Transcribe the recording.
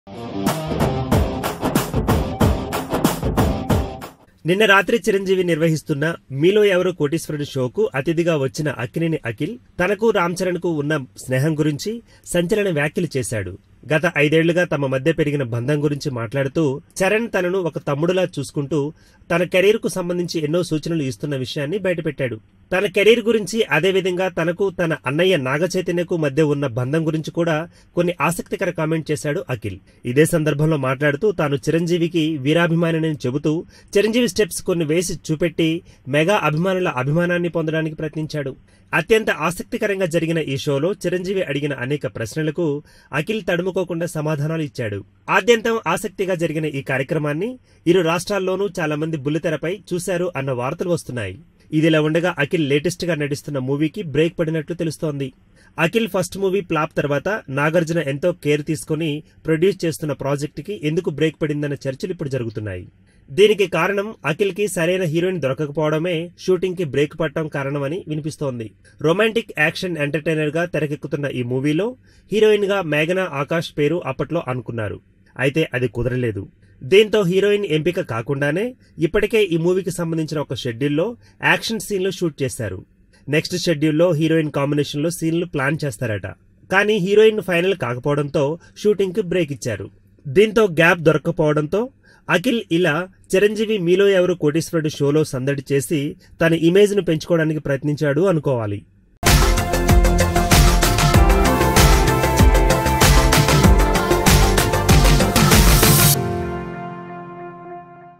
నిన్న రాత్రి చిరంజీవి నిర్వహిస్తున్న మీలో ఎవరు కోటీశ్వరుడు షోకు అతిథిగా వచ్చిన అక్కినేని అఖిల్ తనకు రామ్ చరణ్ కు ఉన్న స్నేహం గురించి సంచలన వ్యాఖ్యలు చేశాడు గత ఐదేళ్లుగా తమ మధ్య పెరిగిన బంధం గురించి మాట్లాడుతూ చరణ్ తనను ఒక తమ్ముడులా చూసుకుంటూ తన కెరీర్ కు సంబంధించి ఎన్నో సూచనలు ఇస్తున్న విషయాన్ని బయటపెట్టాడు తన కెరీర్ గురించి అదేవిధంగా తనకు తన అన్నయ్య నాగచైతన్యకు మధ్య ఉన్న బంధం గురించి కూడా కొన్ని ఆసక్తికర కామెంట్ చేశాడు అఖిల్ ఇదే సందర్భంలో మాట్లాడుతూ తాను చిరంజీవికి వీరాభిమానిని చెబుతూ చిరంజీవి స్టెప్స్ కొన్ని వేసి చూపెట్టి మెగా అభిమానుల అభిమానాన్ని పొందడానికి ప్రయత్నించాడు అత్యంత ఆసక్తికరంగా జరిగిన ఈ షోలో చిరంజీవి అడిగిన అనేక ప్రశ్నలకు అఖిల్ తడుముకోకుండా సమాధానాలు ఇచ్చాడు ఆద్యంతం ఆసక్తిగా జరిగిన ఈ కార్యక్రమాన్ని ఇరు రాష్ట్రాల్లోనూ చాలా మంది బుల్లితెరపై చూశారు అన్న వార్తలు వస్తున్నాయి ఇదిలా ఉండగా అఖిల్ లేటెస్ట్ గా నటిస్తున్న మూవీకి బ్రేక్ పడినట్లు తెలుస్తోంది అఖిల్ ఫస్ట్ మూవీ ప్లాప్ తర్వాత నాగార్జున ఎంతో కేర్ తీసుకుని ప్రొడ్యూస్ చేస్తున్న ప్రాజెక్టుకి ఎందుకు బ్రేక్ పడిందన్న చర్చలు ఇప్పుడు జరుగుతున్నాయి దీనికి కారణం అఖిల్ కి సరైన హీరోయిన్ దొరకకపోవడమే షూటింగ్ కి బ్రేక్ పడటం కారణమని వినిపిస్తోంది రొమాంటిక్ యాక్షన్ ఎంటర్టైనర్ గా తెరకెక్కుతున్న ఈ మూవీలో హీరోయిన్ గా మేఘనా ఆకాష్ పేరు అప్పట్లో అనుకున్నారు అయితే అది కుదరలేదు దీంతో హీరోయిన్ ఎంపిక కాకుండానే ఇప్పటికే ఈ మూవీకి సంబంధించిన ఒక షెడ్యూల్లో యాక్షన్ సీన్లు షూట్ చేశారు నెక్స్ట్ షెడ్యూల్లో హీరోయిన్ కాంబినేషన్లో సీన్లు ప్లాన్ చేస్తారట కానీ హీరోయిన్ ఫైనల్ కాకపోవడంతో షూటింగ్ కి బ్రేక్ ఇచ్చారు దీంతో గ్యాప్ దొరకకపోవడంతో అఖిల్ ఇలా చిరంజీవి మీలో ఎవరు కోటీశ్వరుడు షోలో సందడి చేసి తన ఇమేజ్ ను పెంచుకోవడానికి ప్రయత్నించాడు అనుకోవాలి